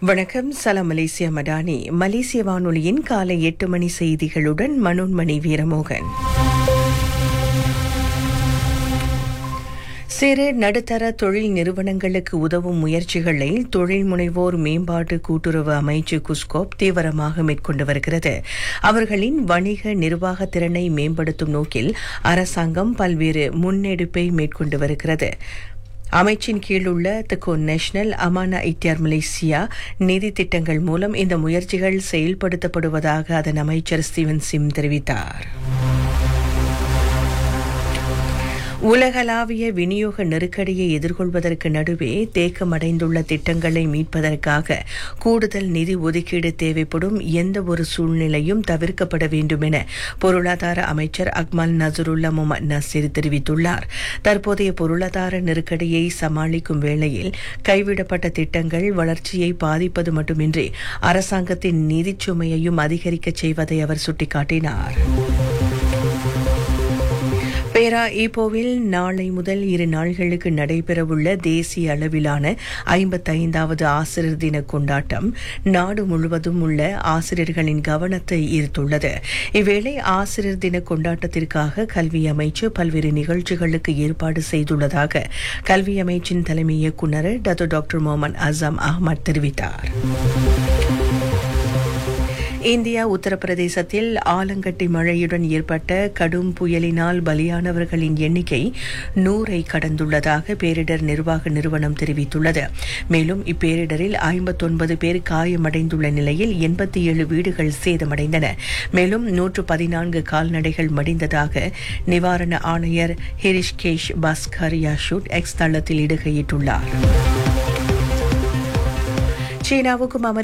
வணக்கம் சலாம் மலேசியா மடானி மலேசிய வானொலியின் காலை எட்டு மணி செய்திகளுடன் மனோன்மணி வீரமோகன் சிறு நடுத்தர தொழில் நிறுவனங்களுக்கு உதவும் முயற்சிகளை தொழில் முனைவோர் மேம்பாட்டு கூட்டுறவு அமைச்சு குஸ்கோப் தீவிரமாக மேற்கொண்டு வருகிறது அவர்களின் வணிக நிர்வாக திறனை மேம்படுத்தும் நோக்கில் அரசாங்கம் பல்வேறு முன்னெடுப்பை மேற்கொண்டு வருகிறது அமைச்சின் கீழுள்ள திகோ நேஷனல் அமானா இட்டியார் மலேசியா நிதி திட்டங்கள் மூலம் இந்த முயற்சிகள் செயல்படுத்தப்படுவதாக அதன் அமைச்சர் ஸ்டீவன் சிம் தெரிவித்தார் உலகளாவிய விநியோக நெருக்கடியை எதிர்கொள்வதற்கு நடுவே தேக்கமடைந்துள்ள திட்டங்களை மீட்பதற்காக கூடுதல் நிதி ஒதுக்கீடு தேவைப்படும் எந்த ஒரு சூழ்நிலையும் தவிர்க்கப்பட வேண்டும் என பொருளாதார அமைச்சர் அக்மல் நசருல்லா முகமது நசீர் தெரிவித்துள்ளார் தற்போதைய பொருளாதார நெருக்கடியை சமாளிக்கும் வேளையில் கைவிடப்பட்ட திட்டங்கள் வளர்ச்சியை பாதிப்பது மட்டுமின்றி அரசாங்கத்தின் நிதிச் சுமையையும் அதிகரிக்கச் செய்வதை அவர் சுட்டிக்காட்டினார் பேரா ஈப்போவில் நாளை முதல் இரு நாள்களுக்கு நடைபெறவுள்ள தேசிய அளவிலான ஐம்பத்தைந்தாவது ஆசிரியர் தின கொண்டாட்டம் நாடு முழுவதும் உள்ள ஆசிரியர்களின் கவனத்தை ஈர்த்துள்ளது இவ்வேளை ஆசிரியர் தின கொண்டாட்டத்திற்காக கல்வி அமைச்சு பல்வேறு நிகழ்ச்சிகளுக்கு ஏற்பாடு செய்துள்ளதாக கல்வி அமைச்சின் தலைமை இயக்குநர் Datuk doctor Mohamed Azam Ahmad தெரிவித்தார் இந்தியா உத்தரப்பிரதேசத்தில் ஆலங்கட்டி மழையுடன் ஏற்பட்ட கடும் புயலினால் பலியானவர்களின் எண்ணிக்கை நூறை கடந்துள்ளதாக பேரிடர் நிர்வாக நிறுவனம் தெரிவித்துள்ளது மேலும் இப்பேரிடரில் ஐம்பத்தொன்பது பேர் காயமடைந்துள்ள நிலையில் எண்பத்தி ஏழு வீடுகள் சேதமடைந்தன மேலும் நூற்று பதினான்கு கால்நடைகள் மடிந்ததாக நிவாரண ஆணையர் ஹிரிஷ்கேஷ் பாஸ்கர் யாஷூட் எக்ஸ் தளத்தில் இடுகையிட்டுள்ளார் சீனாவுக்கும்